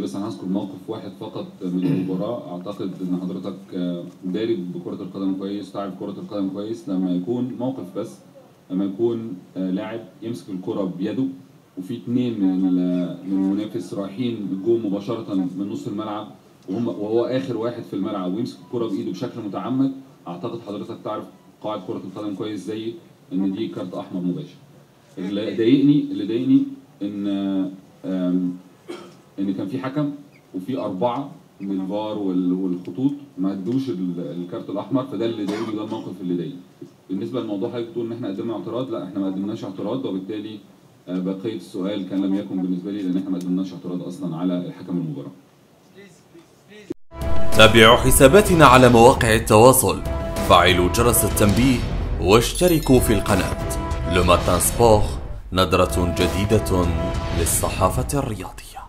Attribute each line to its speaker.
Speaker 1: بس انا هذكر موقف واحد فقط من المباراه اعتقد ان حضرتك آه، داري بكره القدم كويس تعرف كره القدم كويس لما يكون موقف بس لما يكون آه، لاعب يمسك الكره بيده وفي اثنين من ال- من المنافس رايحين الجول مباشره من نص الملعب وهم وهو اخر واحد في الملعب ويمسك الكره بايده بشكل متعمد اعتقد حضرتك تعرف قواعد كره القدم كويس زي ان دي كارت احمر مباشر اللي ضايقني اللي ضايقني ان آم، ان كان في حكم وفي اربعه من الفار وال- والخطوط ما ادوش ال- الكارت الاحمر فده اللي ضايقني وده الموقف اللي ضايقني بالنسبه للموضوع حضرتك بتقول ان احنا قدمنا اعتراض لا احنا ما قدمناش اعتراض وبالتالي آه، بقيه السؤال كان لم يكن بالنسبه لي لان احنا ما قدمناش اعتراض اصلا على الحكم المباراه
Speaker 2: تابعوا حساباتنا على مواقع التواصل فعلوا جرس التنبيه واشتركوا في القناة لوماتان سبور نظرة جديدة للصحافة الرياضية